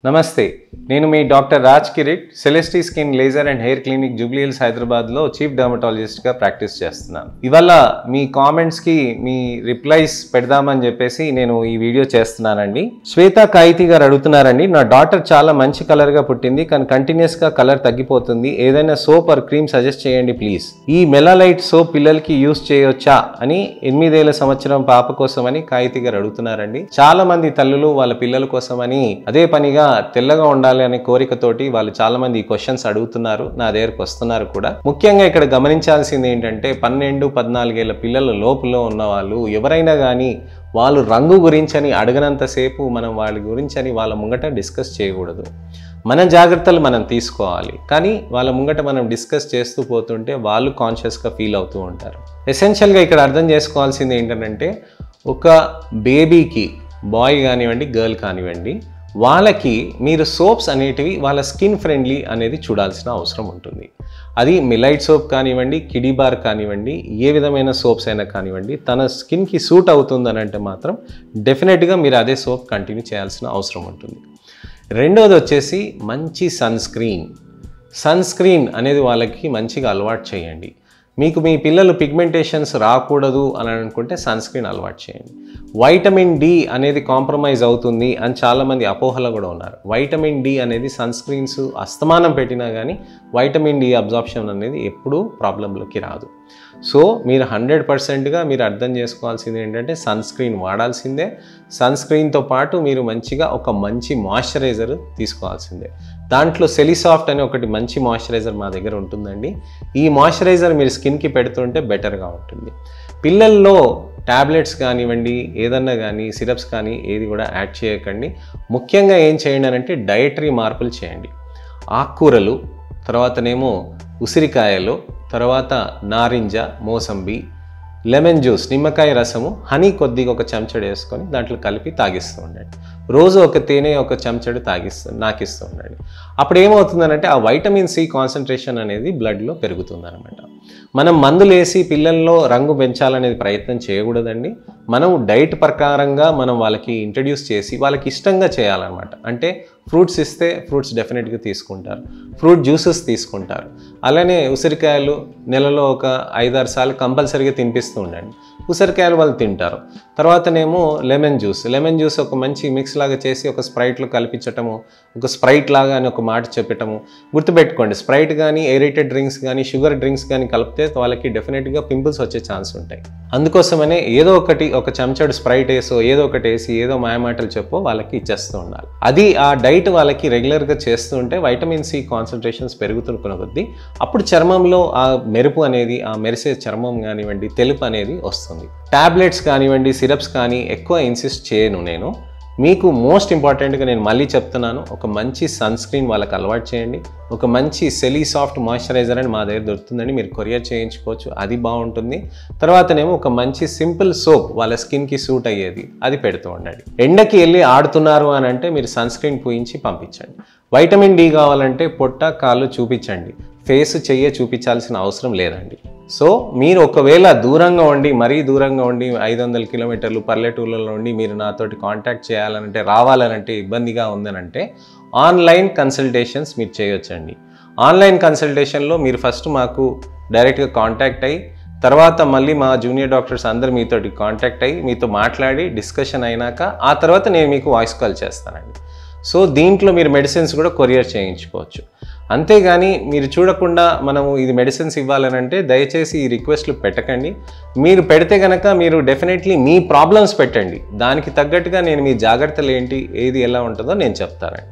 నమస్తే నేను మీ doctor Raj Kirit Celestee skin laser and hair clinic Jubilee Hills హైదరాబాద్లో చీఫ్ డర్మటాలజిస్ట్గా ప్రాక్టీస్ చేస్తున్నాను ఇవాళ మీ కామెంట్స్కి మీ రిప్లైస్ పెడదామని చెప్పేసి నేను ఈ వీడియో చేస్తున్నానండి శ్వేత కాయితి గారు అడుగుతున్నారండి నా డాటర్ చాలా మంచి కలర్గా పుట్టింది కానీ కంటిన్యూస్గా కలర్ తగ్గిపోతుంది ఏదైనా సోప్ ఆర్ క్రీమ్ సజెస్ట్ చేయండి ప్లీజ్ ఈ మెలాలైట్ సోప్ పిల్లలకి యూస్ చేయొచ్చా అని ఎనిమిదేళ్ల సంవత్సరం పాప కోసమని కాయితి గారు అడుగుతున్నారండి చాలా మంది తల్లులు వాళ్ళ పిల్లల కోసమని అదే పనిగా తెల్లగా ఉండాలి అనే కోరికతోటి వాళ్ళు చాలా మంది ఈ క్వశ్చన్స్ అడుగుతున్నారు నా దగ్గరకు వస్తున్నారు కూడా ముఖ్యంగా ఇక్కడ గమనించాల్సింది ఏంటంటే పన్నెండు పద్నాలుగేళ్ల పిల్లల లోపులో ఉన్న వాళ్ళు ఎవరైనా కానీ వాళ్ళు రంగు గురించని అడగనంతసేపు మనం వాళ్ళ గురించని వాళ్ళ ముంగట డిస్కస్ చేయకూడదు మన జాగ్రత్తలు మనం తీసుకోవాలి కానీ వాళ్ళ ముంగట మనం డిస్కస్ చేస్తూ పోతుంటే వాళ్ళు కాన్షియస్గా ఫీల్ అవుతూ ఉంటారు ఎసెన్షియల్గా ఇక్కడ అర్థం చేసుకోవాల్సింది ఏంటంటే ఒక బేబీకి బాయ్ కానివ్వండి గర్ల్ కానివ్వండి వాళ్ళకి మీరు సోప్స్ అనేటివి వాళ్ళ స్కిన్ ఫ్రెండ్లీ అనేది చూడాల్సిన అవసరం ఉంటుంది అది మిలైట్ సోప్ కానివ్వండి కిడీ బార్ కానివ్వండి ఏ విధమైన సోప్స్ అయినా కానివ్వండి తన స్కిన్కి సూట్ అవుతుందని అంటే మాత్రం డెఫినెట్గా మీరు అదే సోప్ కంటిన్యూ చేయాల్సిన అవసరం ఉంటుంది రెండోది వచ్చేసి మంచి సన్ స్క్రీన్ సన్ స్క్రీన్ అనేది వాళ్ళకి మంచిగా అలవాటు చేయండి మీకు మీ పిల్లలు పిగ్మెంటేషన్స్ రాకూడదు అని అనుకుంటే సన్ స్క్రీన్ అలవాటు చేయండి వైటమిన్ డి అనేది కాంప్రమైజ్ అవుతుంది అని చాలామంది అపోహలు కూడా ఉన్నారు వైటమిన్ డి అనేది సన్ స్క్రీన్స్ అస్తమానం పెట్టినా కానీ వైటమిన్ డి అబ్జార్ప్షన్ అనేది ఎప్పుడూ ప్రాబ్లంలోకి రాదు సో మీరు హండ్రెడ్ పర్సెంట్గా మీరు అర్థం చేసుకోవాల్సింది ఏంటంటే సన్ స్క్రీన్ వాడాల్సిందే సన్ స్క్రీన్తో పాటు మీరు మంచిగా ఒక మంచి మాయిశ్చరైజర్ తీసుకోవాల్సిందే దాంట్లో సెలిసాఫ్ట్ అనే ఒకటి మంచి మాయిశ్చరైజర్ మా దగ్గర ఉంటుందండి ఈ మాయిశ్చరైజర్ మీరు స్కిన్కి పెడుతుంటే బెటర్గా ఉంటుంది పిల్లల్లో ట్యాబ్లెట్స్ కానివ్వండి ఏదన్నా కానీ సిరప్స్ కానీ ఏది కూడా యాడ్ చేయకండి ముఖ్యంగా ఏం చేయండి అని అంటే డయటరీ మార్పులు చేయండి ఆకుకూరలు తర్వాతనేమో ఉసిరికాయలు తర్వాత నారింజ మోసంబి లెమన్ జ్యూస్ నిమ్మకాయ రసము హనీ కొద్దిగా ఒక చెంచడు వేసుకొని దాంట్లో కలిపి తాగిస్తూ ఉండండి రోజు ఒక తేనె ఒక చెంచడు తాగిస్తూ నాకిస్తూ ఉండండి అప్పుడు ఏమవుతుందనంటే ఆ వైటమిన్ సి కాన్సన్ట్రేషన్ అనేది బ్లడ్లో పెరుగుతుందన్నమాట మనం మందులు వేసి పిల్లల్లో రంగు పెంచాలనేది ప్రయత్నం చేయకూడదండి మనం డైట్ ప్రకారంగా మనం వాళ్ళకి ఇంట్రడ్యూస్ చేసి వాళ్ళకి ఇష్టంగా చేయాలన్నమాట అంటే ఫ్రూట్స్ ఇస్తే ఫ్రూట్స్ డెఫినెట్గా తీసుకుంటారు ఫ్రూట్ జ్యూసెస్ తీసుకుంటారు అలానే ఉసిరికాయలు నెలలో ఒక ఐదారు సార్లు కంపల్సరీగా తినిపిస్తూ ఉండండి ఉసిరికాయలు వాళ్ళు తింటారు తర్వాతనేమో లెమన్ జ్యూస్ లెమన్ జ్యూస్ ఒక మంచి మిక్స్ లాగా చేసి ఒక స్ప్రైట్లో కల్పించటము ఒక స్ప్రైట్ లాగా అని ఒక మాట చెప్పటము గుర్తుపెట్టుకోండి స్ప్రైట్ కానీ ఎయిరేటెడ్ డ్రింక్స్ కానీ షుగర్ డ్రింక్స్ కానీ కలిపితే వాళ్ళకి డెఫినెట్గా పింపుల్స్ వచ్చే ఛాన్స్ ఉంటాయి అందుకోసమనే ఏదో ఒకటి ఒక చెంచాడు స్ప్రైట్ వేసో ఏదో ఒకటి వేసి ఏదో మాయమాటలు చెప్పో వాళ్ళకి ఇచ్చేస్తూ ఉండాలి అది ఆ డైట్ వాళ్ళకి రెగ్యులర్గా చేస్తూ ఉంటే వైటమిన్ సి కాన్సన్ట్రేషన్స్ పెరుగుతున్న కొద్దీ అప్పుడు చర్మంలో ఆ మెరుపు అనేది ఆ మెరిసే చర్మం కానివ్వండి తెలుపు అనేది వస్తుంది టాబ్లెట్స్ కానివ్వండి సిరప్స్ కానీ ఎక్కువ ఇన్సిస్ట్ చేయను నేను మీకు మోస్ట్ ఇంపార్టెంట్గా నేను మళ్ళీ చెప్తున్నాను ఒక మంచి సన్ స్క్రీన్ వాళ్ళకి అలవాటు చేయండి ఒక మంచి సెలీ సాఫ్ట్ మాయిశ్చరైజర్ అని మా దగ్గర దొరుకుతుందండి మీరు కొరియర్ చేయించుకోవచ్చు అది బాగుంటుంది తర్వాతనేమో ఒక మంచి సింపుల్ సోప్ వాళ్ళ స్కిన్కి సూట్ అయ్యేది అది పెడుతూ ఉండండి ఎండకి వెళ్ళి ఆడుతున్నారు అని అంటే మీరు సన్ స్క్రీన్ పూయించి పంపించండి వైటమిన్ డి కావాలంటే పొట్ట కాళ్ళు చూపించండి ఫేస్ చెయ్యే చూపించాల్సిన అవసరం లేదండి సో మీరు ఒకవేళ దూరంగా ఉండి మరీ దూరంగా ఉండి ఐదు వందల కిలోమీటర్లు పల్లెటూళ్ళలో ఉండి మీరు నాతోటి కాంటాక్ట్ చేయాలనంటే రావాలనంటే ఇబ్బందిగా ఉందనంటే ఆన్లైన్ కన్సల్టేషన్స్ మీరు చేయొచ్చండి ఆన్లైన్ కన్సల్టేషన్లో మీరు ఫస్ట్ మాకు డైరెక్ట్గా కాంటాక్ట్ అయ్యి తర్వాత మళ్ళీ మా జూనియర్ డాక్టర్స్ అందరు మీతోటి కాంటాక్ట్ అయ్యి మీతో మాట్లాడి డిస్కషన్ అయినాక ఆ తర్వాత నేను మీకు వాయిస్ కాల్ చేస్తానండి సో దీంట్లో మీరు మెడిసిన్స్ కూడా కొరియర్ చేయించుకోవచ్చు అంతేగాని మీరు చూడకుండా మనము ఇది మెడిసిన్స్ ఇవ్వాలనంటే దయచేసి ఈ రిక్వెస్ట్లు పెట్టకండి మీరు పెడితే కనుక మీరు డెఫినెట్లీ మీ ప్రాబ్లమ్స్ పెట్టండి దానికి తగ్గట్టుగా నేను మీ జాగ్రత్తలు ఏంటి ఏది ఎలా ఉంటుందో నేను చెప్తానండి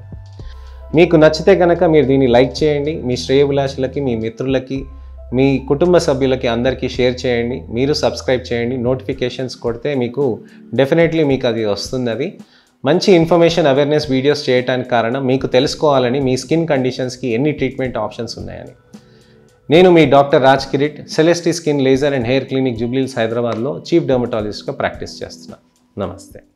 మీకు నచ్చితే కనుక మీరు దీన్ని లైక్ చేయండి మీ శ్రేయభిలాషులకి మీ మిత్రులకి మీ కుటుంబ సభ్యులకి అందరికీ షేర్ చేయండి మీరు సబ్స్క్రైబ్ చేయండి నోటిఫికేషన్స్ కొడితే మీకు డెఫినెట్లీ మీకు అది వస్తుంది అది మంచి ఇన్ఫర్మేషన్ అవేర్నెస్ వీడియోస్ చేయడానికి కారణం మీకు తెలుసుకోవాలని మీ స్కిన్ కండిషన్స్కి ఎన్ని ట్రీట్మెంట్ ఆప్షన్స్ ఉన్నాయని నేను మీ doctor Raj Kirit Celestee skin laser and hair clinic Jubilee Hills హైదరాబాద్లో చీఫ్ డర్మటాలజిస్ట్గా ప్రాక్టీస్ చేస్తున్నాను నమస్తే